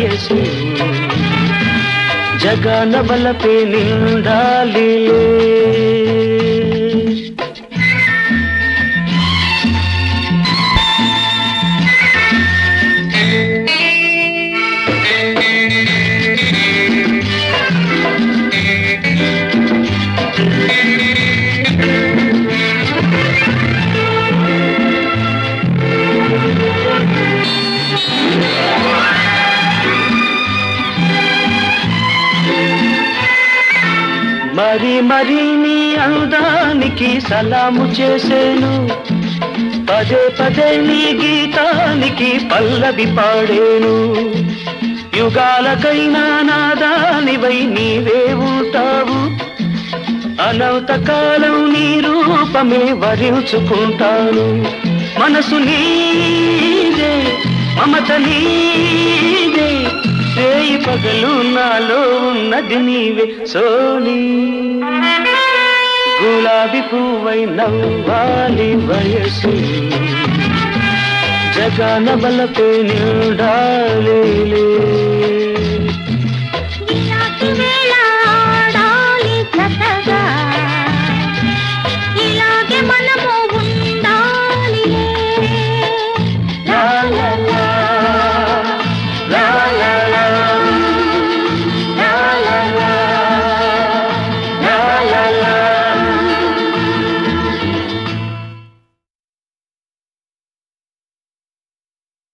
వయసు జగన బలపే నిండాలి మరి మరి నీ అందానికి సలాము చేసేను పదే పదే నీ గీతానికి పల్లవి పాడేను యుగాలకైనా నాదానివై నీవే ఉంటావు అనంత కాలం నీ రూపమే వరించుకుంటాను మనసు నీదే మమత నీదే రేయి పగలు నాలో ఉన్నది నీవే సోని గులాబీ పువ్వై నవ్వాలి వయసు జగన బలపే నిండాలి ఇలాంటి వేళ ఆడాలి జతగా ఇలాగే మనము